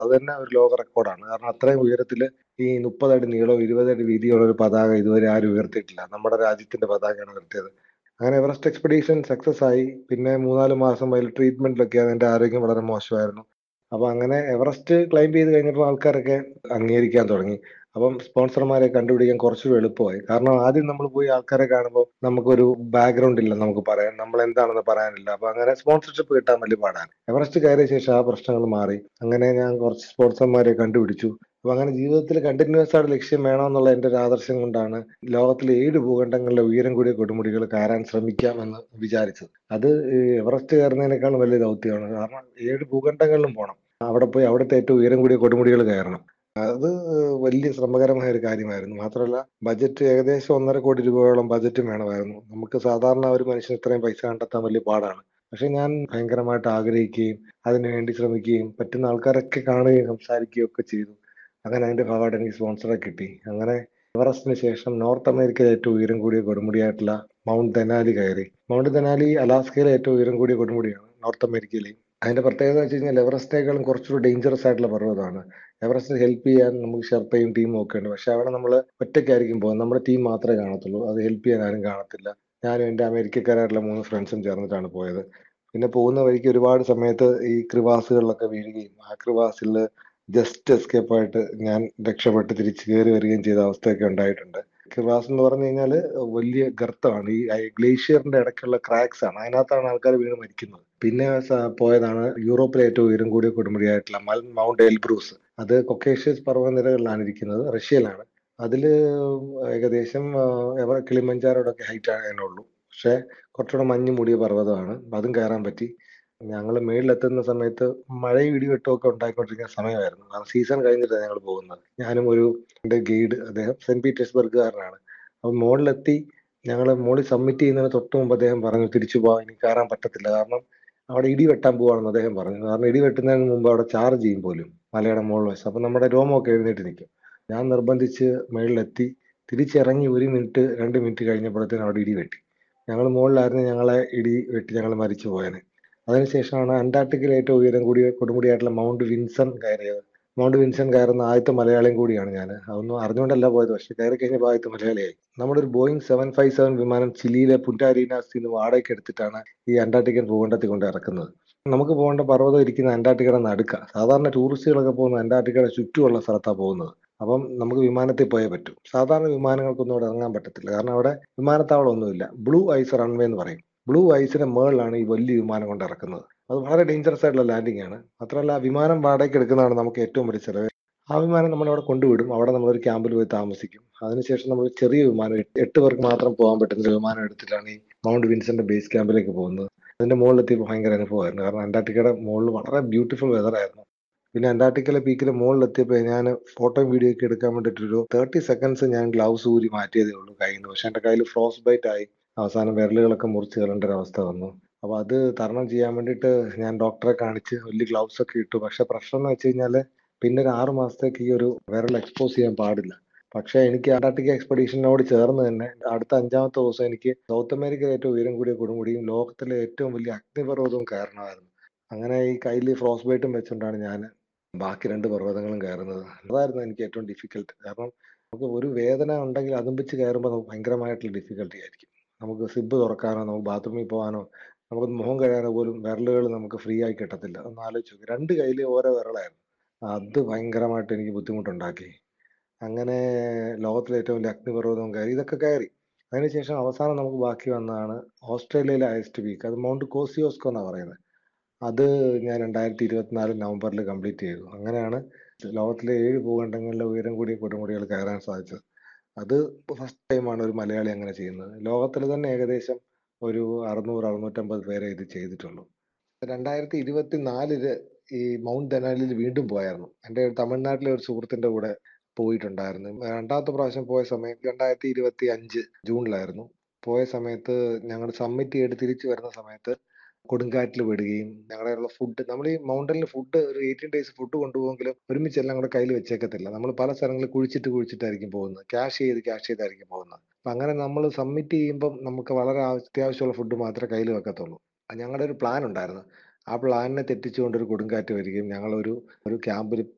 അത് തന്നെ ഒരു ലോക റെക്കോർഡാണ് കാരണം അത്രയും ഉയരത്തിൽ ഈ മുപ്പത് അടി നീളവും ഇരുപത് അടി വീതിയുള്ള ഒരു പതാക ഇതുവരെ ആരും ഉയർത്തിയിട്ടില്ല നമ്മുടെ രാജ്യത്തിന്റെ പതാകയാണ് ഉയർത്തിയത് അങ്ങനെ എവറസ്റ്റ് എക്സ്പെഡീഷൻ സക്സസ് ആയി പിന്നെ മൂന്നാല് മാസം അതിൽ ട്രീറ്റ്മെന്റിലൊക്കെയാണ് എൻ്റെ ആരോഗ്യം വളരെ മോശമായിരുന്നു അപ്പൊ അങ്ങനെ എവറസ്റ്റ് ക്ലൈംബ് ചെയ്ത് കഴിഞ്ഞപ്പോൾ ആൾക്കാരൊക്കെ അംഗീകരിക്കാൻ തുടങ്ങി അപ്പം സ്പോൺസർമാരെ കണ്ടുപിടിക്കാൻ കുറച്ചുകൂടി എളുപ്പമായി കാരണം ആദ്യം നമ്മൾ പോയി ആൾക്കാരെ കാണുമ്പോൾ നമുക്കൊരു ബാക്ക്ഗ്രൗണ്ട് ഇല്ല നമുക്ക് പറയാൻ നമ്മൾ എന്താണെന്ന് പറയാനില്ല അപ്പൊ അങ്ങനെ സ്പോൺസർഷിപ്പ് കിട്ടാൻ വലിയ പാടാണ് എവറസ്റ്റ് കയറിയ ശേഷം ആ പ്രശ്നങ്ങൾ മാറി അങ്ങനെ ഞാൻ കുറച്ച് സ്പോൺസർമാരെ കണ്ടുപിടിച്ചു അപ്പൊ അങ്ങനെ ജീവിതത്തിൽ കണ്ടിന്യൂസ് ആയിട്ട് ലക്ഷ്യം വേണമെന്നുള്ള എന്റെ ഒരു ആദർശം കൊണ്ടാണ് ലോകത്തിലെ ഏഴ് ഭൂഖണ്ഡങ്ങളിലെ ഉയരം കൂടിയ കൊടുമുടികൾ കയറാൻ ശ്രമിക്കാമെന്ന് വിചാരിച്ചത് അത് ഈ എവറസ്റ്റ് കയറുന്നതിനേക്കാളും വലിയ ദൗത്യമാണ് കാരണം ഏഴ് ഭൂഖണ്ഡങ്ങളിലും പോകണം അവിടെ പോയി അവിടുത്തെ ഏറ്റവും ഉയരം കൂടിയ കൊടുമുടികൾ കയറണം അത് വലിയ ശ്രമകരമായ ഒരു കാര്യമായിരുന്നു മാത്രമല്ല ബജറ്റ് ഏകദേശം ഒന്നര കോടി രൂപയോളം ബജറ്റും വേണമായിരുന്നു നമുക്ക് സാധാരണ ഒരു മനുഷ്യന് ഇത്രയും പൈസ കണ്ടെത്താൻ വലിയ പാടാണ് പക്ഷെ ഞാൻ ഭയങ്കരമായിട്ട് ആഗ്രഹിക്കുകയും അതിനുവേണ്ടി ശ്രമിക്കുകയും പറ്റുന്ന ആൾക്കാരൊക്കെ കാണുകയും സംസാരിക്കുകയും ഒക്കെ ചെയ്തു അങ്ങനെ അതിന്റെ ഭാഗമായിട്ട് എനിക്ക് സ്പോൺസറെ കിട്ടി അങ്ങനെ എവറസ്റ്റിന് ശേഷം നോർത്ത് അമേരിക്കയിലെ ഏറ്റവും ഉയരം കൂടിയ കൊടുമുടിയായിട്ടുള്ള മൗണ്ട് തെനാലി കയറി മൗണ്ട് തെനാലി അലാസ്കയിലെ ഏറ്റവും ഉയരം കൂടിയ കൊടുമുടിയാണ് നോർത്ത് അമേരിക്കയിലെയും അതിന്റെ പ്രത്യേകത വെച്ച് കഴിഞ്ഞാൽ എവറസ്റ്റിനേക്കാളും കുറച്ചുകൂടി ഡേഞ്ചറസ് ആയിട്ടുള്ള പർവ്വതമാണ് എവറസ്റ്റിന് ഹെൽപ്പ് ചെയ്യാൻ നമുക്ക് ഷെർപ്പയും ടീമും ഒക്കെ ഉണ്ട് പക്ഷെ അവിടെ നമ്മൾ ഒറ്റയ്ക്കായിരിക്കും പോകുന്നത് നമ്മുടെ ടീം മാത്രമേ കാണത്തുള്ളൂ അത് ഹെൽപ്പ് ചെയ്യാൻ ആരും കാണത്തില്ല ഞാനും എൻ്റെ അമേരിക്കക്കാരായിട്ടുള്ള മൂന്ന് ഫ്രണ്ട്സും ചേർന്നിട്ടാണ് പോയത് പിന്നെ പോകുന്ന വഴിക്ക് ഒരുപാട് സമയത്ത് ഈ ക്രിവാസുകളിലൊക്കെ വീഴുകയും ആ ക്രിവാസിൽ ജസ്റ്റ് എസ്കേപ്പ് ആയിട്ട് ഞാൻ രക്ഷപ്പെട്ട് തിരിച്ചു കയറി വരികയും ചെയ്ത അവസ്ഥയൊക്കെ ഉണ്ടായിട്ടുണ്ട് ക്രിവാസ് എന്ന് പറഞ്ഞു കഴിഞ്ഞാൽ വലിയ ഗർത്തമാണ് ഈ ഗ്ലേഷ്യറിന്റെ ഇടയ്ക്കുള്ള ക്രാക്സ് ആണ് അതിനകത്താണ് ആൾക്കാർ വീണ് മരിക്കുന്നത് പിന്നെ പോയതാണ് യൂറോപ്പിലെ ഏറ്റവും ഉയരം കൂടിയ കൊടുമുടിയായിട്ടുള്ള മൽ മൗണ്ട് എൽബ്രൂസ് അത് കൊക്കേഷ്യസ് പർവ്വതനിരകളിലാണ് ഇരിക്കുന്നത് റഷ്യയിലാണ് അതിൽ ഏകദേശം എവർ കിളിമഞ്ചാരോടൊക്കെ ഹൈറ്റ് അതിനുള്ളൂ പക്ഷെ കുറച്ചുകൂടെ മഞ്ഞ് മൂടിയ പർവ്വതമാണ് അതും കയറാൻ പറ്റി ഞങ്ങൾ മേളിലെത്തുന്ന സമയത്ത് മഴയും ഇടിവെട്ടും ഒക്കെ ഉണ്ടായിക്കൊണ്ടിരിക്കുന്ന സമയമായിരുന്നു കാരണം സീസൺ കഴിഞ്ഞിട്ടാണ് ഞങ്ങൾ പോകുന്നത് ഞാനും ഒരു എൻ്റെ ഗൈഡ് അദ്ദേഹം സെന്റ് പീറ്റേഴ്സ്ബർഗുകാരനാണ് അപ്പം മുകളിലെത്തി ഞങ്ങൾ മുകളിൽ സബ്മിറ്റ് ചെയ്യുന്നതിന് തൊട്ട് മുമ്പ് അദ്ദേഹം പറഞ്ഞു തിരിച്ചു പോകാൻ ഇനി കയറാൻ പറ്റത്തില്ല കാരണം അവിടെ ഇടി വെട്ടാൻ പോവാണെന്ന് അദ്ദേഹം പറഞ്ഞു കാരണം ഇടി വെട്ടുന്നതിന് മുമ്പ് അവിടെ ചാർജ് ചെയ്യും പോലും മലയുടെ മുകളിൽ വശം അപ്പം നമ്മുടെ രോമമൊക്കെ എഴുന്നേറ്റ് നിൽക്കും ഞാൻ നിർബന്ധിച്ച് മേളിലെത്തി തിരിച്ചിറങ്ങി ഒരു മിനിറ്റ് രണ്ട് മിനിറ്റ് കഴിഞ്ഞപ്പോഴത്തേനും അവിടെ ഇടി വെട്ടി ഞങ്ങൾ മുകളിലായിരുന്നു ഞങ്ങളെ ഇടി വെട്ടി ഞങ്ങൾ മരിച്ചു പോയത് അതിനുശേഷമാണ് അന്റാർട്ടിക്കയിലെ ഏറ്റവും ഉയരം കൂടിയ കൊടുമുടിയായിട്ടുള്ള മൗണ്ട് വിൻസൺ കയറിയത് മൗണ്ട് വിൻസൺ കയറുന്ന ആദ്യത്തെ മലയാളിയും കൂടിയാണ് ഞാൻ അതൊന്നും അറിഞ്ഞുകൊണ്ടല്ല പോയത് പക്ഷെ കയറി കഴിഞ്ഞപ്പോൾ ആദ്യത്തെ മലയാളിയായി നമ്മുടെ ഒരു ബോയിങ് സെവൻ ഫൈവ് സെവൻ വിമാനം ചിലിയിലെ പുൻറ്റാരീനാസിൽ നിന്ന് വാടകയ്ക്ക് എടുത്തിട്ടാണ് ഈ അന്റാർട്ടിക്കൻ ഭൂഖണ്ഡത്തിൽ കൊണ്ട് ഇറക്കുന്നത് നമുക്ക് പോകേണ്ട പർവ്വതം ഇരിക്കുന്ന അന്റാർട്ടിക്കയുടെ നടുക്ക സാധാരണ ടൂറിസ്റ്റുകളൊക്കെ പോകുന്ന അന്റാർട്ടിക്കയുടെ ചുറ്റുമുള്ള സ്ഥലത്താണ് പോകുന്നത് അപ്പം നമുക്ക് വിമാനത്തിൽ പോയേ പറ്റൂ സാധാരണ വിമാനങ്ങൾക്കൊന്നും അവിടെ ഇറങ്ങാൻ പറ്റത്തില്ല കാരണം അവിടെ വിമാനത്താവളം ഒന്നുമില്ല ബ്ലൂ ഐസ് റൺവേ എന്ന് പറയും ബ്ലൂ ഐസിന്റെ മേളിലാണ് ഈ വലിയ വിമാനം കൊണ്ട് ഇറക്കുന്നത് അത് വളരെ ഡേഞ്ചറസ് ആയിട്ടുള്ള ലാൻഡിംഗ് ആണ് മാത്രമല്ല ആ വിമാനം വാടകയ്ക്ക് എടുക്കുന്നതാണ് നമുക്ക് ഏറ്റവും വലിയ ചിലവ് ആ വിമാനം നമ്മൾ അവിടെ കൊണ്ടുവിടും അവിടെ നമ്മളൊരു ക്യാമ്പിൽ പോയി താമസിക്കും അതിനുശേഷം നമ്മൾ ചെറിയ വിമാനം എട്ട് പേർക്ക് മാത്രം പോകാൻ പറ്റുന്ന ഒരു വിമാനം എടുത്തിട്ടാണ് ഈ മൗണ്ട് വിൻസന്റെ ബേസ് ക്യാമ്പിലേക്ക് പോകുന്നത് അതിന്റെ മുകളിലെത്തിയപ്പോൾ ഭയങ്കര അനുഭവമായിരുന്നു കാരണം അന്റാർട്ടിക്കയുടെ മുകളിൽ വളരെ ബ്യൂട്ടിഫുൾ വെതർ ആയിരുന്നു പിന്നെ അന്റാർട്ടിക്കയിലെ പീക്കിലെ മുകളിലെത്തിയപ്പോൾ ഞാൻ ഫോട്ടോയും വീഡിയോ ഒക്കെ എടുക്കാൻ വേണ്ടിയിട്ടൊരു തേർട്ടി സെക്കൻഡ്സ് ഞാൻ ഗ്ലൗസ് ഊരി മാറ്റിയതേ ഉള്ളൂ കയ്യിൽ നിന്ന് പക്ഷെ എൻ്റെ കയ്യിൽ ഫ്രോസ് ബൈറ്റ് ആയി അവസാനം വിരലുകളൊക്കെ മുറിച്ച് കളേണ്ട ഒരു അവസ്ഥ വന്നു അപ്പൊ അത് തരണം ചെയ്യാൻ വേണ്ടിയിട്ട് ഞാൻ ഡോക്ടറെ കാണിച്ച് വലിയ ഗ്ലൗസ് ഒക്കെ ഇട്ടു പക്ഷെ പ്രശ്നം എന്ന് വെച്ച് കഴിഞ്ഞാല് പിന്നെ ഒരു ആറു മാസത്തേക്ക് ഈ ഒരു വിരൽ എക്സ്പോസ് ചെയ്യാൻ പാടില്ല പക്ഷെ എനിക്ക് അന്റാർട്ടിക്ക എക്സ്പെഡീഷനോട് ചേർന്ന് തന്നെ അടുത്ത അഞ്ചാമത്തെ ദിവസം എനിക്ക് സൗത്ത് അമേരിക്കയിലെ ഏറ്റവും ഉയരം കൂടിയ കൊടുമുടിയും ലോകത്തിലെ ഏറ്റവും വലിയ അഗ്നിപർവ്വതവും കയറണമായിരുന്നു അങ്ങനെ ഈ കയ്യിൽ ഫ്രോസ് ബൈറ്റും വെച്ചുകൊണ്ടാണ് ഞാൻ ബാക്കി രണ്ട് പർവ്വതങ്ങളും കയറുന്നത് അതായിരുന്നു എനിക്ക് ഏറ്റവും ഡിഫിക്കൽട്ട് കാരണം നമുക്ക് ഒരു വേദന ഉണ്ടെങ്കിൽ അതും വെച്ച് കയറുമ്പോൾ നമുക്ക് ഭയങ്കരമായിട്ടുള്ള ഡിഫിക്കൽട്ടി ആയിരിക്കും നമുക്ക് സിബ് തുറക്കാനോ നമുക്ക് ബാത്റൂമിൽ പോകാനോ നമുക്ക് മുഖം കഴിയാനോ പോലും വിരലുകൾ നമുക്ക് ഫ്രീ ആയി കിട്ടത്തില്ല ഒന്ന് ആലോചിച്ച് നോക്ക് രണ്ട് കയ്യിൽ ഓരോ വിരലായിരുന്നു അത് ഭയങ്കരമായിട്ട് എനിക്ക് ബുദ്ധിമുട്ടുണ്ടാക്കി അങ്ങനെ ലോകത്തിലെ ഏറ്റവും വലിയ അഗ്നിപർവ്വതവും കയറി ഇതൊക്കെ കയറി അതിനുശേഷം അവസാനം നമുക്ക് ബാക്കി വന്നതാണ് ഓസ്ട്രേലിയയിലെ ഹയസ്റ്റ് പീക്ക് അത് മൗണ്ട് കോസിയോസ്കോ എന്നാണ് പറയുന്നത് അത് ഞാൻ രണ്ടായിരത്തി ഇരുപത്തിനാല് നവംബറിൽ കംപ്ലീറ്റ് ചെയ്തു അങ്ങനെയാണ് ലോകത്തിലെ ഏഴ് ഭൂഖണ്ഡങ്ങളിലെ ഉയരം കൂടിയ കൊടുമുടികൾ കയറാൻ സാധിച്ചത് അത് ഫസ്റ്റ് ടൈമാണ് ഒരു മലയാളി അങ്ങനെ ചെയ്യുന്നത് ലോകത്തിൽ തന്നെ ഏകദേശം ഒരു അറുന്നൂറ് അറുന്നൂറ്റമ്പത് പേരെ ഇത് ചെയ്തിട്ടുള്ളൂ രണ്ടായിരത്തി ഇരുപത്തി നാലില് ഈ മൗണ്ട് ദനാലിൽ വീണ്ടും പോയായിരുന്നു എൻ്റെ തമിഴ്നാട്ടിലെ ഒരു സുഹൃത്തിന്റെ കൂടെ പോയിട്ടുണ്ടായിരുന്നു രണ്ടാമത്തെ പ്രാവശ്യം പോയ സമയത്ത് രണ്ടായിരത്തി ഇരുപത്തി അഞ്ച് ജൂണിലായിരുന്നു പോയ സമയത്ത് ഞങ്ങൾ സബ്മിറ്റ് ചെയ്ത് തിരിച്ചു വരുന്ന സമയത്ത് കൊടുങ്കാറ്റിൽ വിടുകയും ഞങ്ങളുടെ ഫുഡ് നമ്മൾ ഈ മൗണ്ടനിൽ ഫുഡ് ഒരു എയ്റ്റീൻ ഡേയ്സ് ഫുഡ് കൊണ്ടുപോകുമെങ്കിലും ഒരുമിച്ച് എല്ലാം കൂടെ കയ്യിൽ വെച്ചേക്കത്തില്ല നമ്മൾ പല സ്ഥലങ്ങളിൽ കുഴിച്ചിട്ട് കുഴിച്ചിട്ടായിരിക്കും പോകുന്നത് ക്യാഷ് ചെയ്ത് ക്യാഷ് ചെയ്തായിരിക്കും പോകുന്നത് അപ്പം അങ്ങനെ നമ്മൾ സബ്മിറ്റ് ചെയ്യുമ്പം നമുക്ക് വളരെ അത്യാവശ്യമുള്ള ഫുഡ് മാത്രമേ കയ്യിൽ വെക്കത്തുള്ളൂ ഞങ്ങളുടെ ഒരു പ്ലാൻ ഉണ്ടായിരുന്നു ആ പ്ലാനിനെ തെറ്റിച്ചുകൊണ്ട് ഒരു കൊടുങ്കാറ്റ് വരികയും ഞങ്ങളൊരു ഒരു ക്യാമ്പിൽ